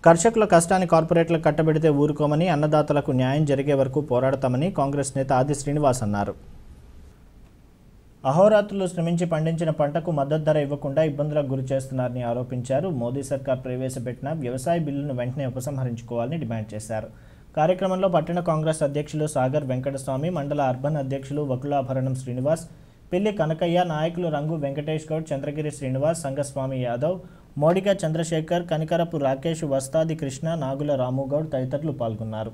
కర్షకుల కష్టాన్ని కార్పొరేట్లకు కట్టబెడితే ఊరుకోమని అన్నదాతలకు న్యాయం జరిగే వరకు పోరాడతామని కాంగ్రెస్ నేత ఆది శ్రీనివాస్ అన్నారు అహోరాత్రులు శ్రమించి పండించిన పంటకు మద్దతు ధర ఇవ్వకుండా ఇబ్బందులకు గురి చేస్తున్నారని ఆరోపించారు మోదీ సర్కార్ ప్రవేశపెట్టిన వ్యవసాయ బిల్లును వెంటనే ఉపసంహరించుకోవాలని డిమాండ్ చేశారు కార్యక్రమంలో పట్టణ కాంగ్రెస్ అధ్యక్షులు సాగర్ వెంకటస్వామి మండల అర్బన్ అధ్యక్షులు వకులాభరణం శ్రీనివాస్ పిల్లి కనకయ్య నాయకులు రంగు వెంకటేష్ గౌడ్ చంద్రగిరి శ్రీనివాస్ సంగస్వామి యాదవ్ మోడిక చంద్రశేఖర్ కనికరపు రాకేష్ వస్తాది కృష్ణ నాగుల రాముగౌడ్ తదితరులు పాల్గొన్నారు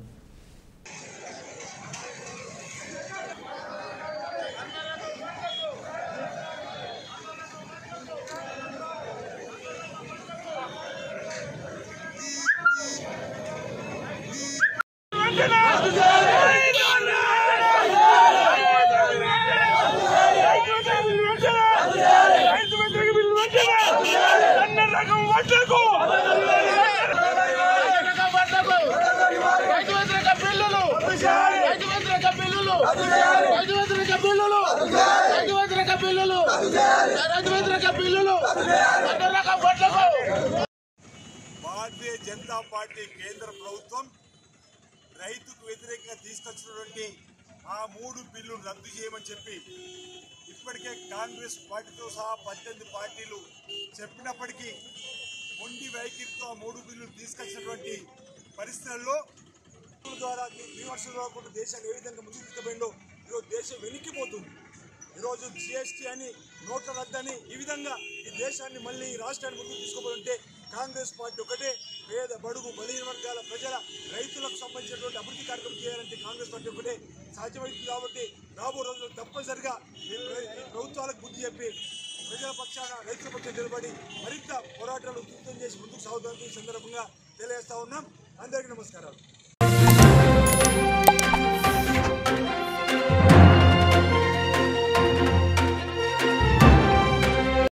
భారతీయ జనతా పార్టీ కేంద్ర ప్రభుత్వం రైతుకు వ్యతిరేకంగా తీసుకొచ్చినటువంటి ఆ మూడు బిల్లులు రద్దు చేయమని చెప్పి ఇప్పటికే కాంగ్రెస్ పార్టీతో సహా పద్దెనిమిది పార్టీలు చెప్పినప్పటికీ మొండి వైఖరితో ఆ మూడు బిల్లులు తీసుకొచ్చినటువంటి పరిస్థితుల్లో ద్వారా విమర్శలు రాకుండా దేశాన్ని ఏ విధంగా ముందుకు తీసుకుపోయిందో ఈరోజు దేశం వెనక్కిపోతుంది ఈరోజు జిఎస్టీ అని నోట్ల రద్దని ఈ విధంగా ఈ దేశాన్ని మళ్ళీ ఈ రాష్ట్రాన్ని ముందుకు తీసుకుపోతుంటే కాంగ్రెస్ పార్టీ ఒకటే పేద బడుగు బలహీన వర్గాల ప్రజల రైతులకు సంబంధించినటువంటి అభివృద్ధి కార్యక్రమం చేయాలంటే కాంగ్రెస్ పార్టీ ఒకటే సాధ్యమైంది కాబట్టి రాబో రోజుల్లో తప్పనిసరిగా ఈ ప్ర- ఈ ప్రభుత్వాలకు బుద్ధి చెప్పి ప్రజల పక్షాన రైతుల పక్షాన నిలబడి మరింత పోరాటాలు ఉధృతం చేసి ముందుకు సాగుతామని ఈ సందర్భంగా తెలియజేస్తా ఉన్నాం అందరికీ నమస్కారాలు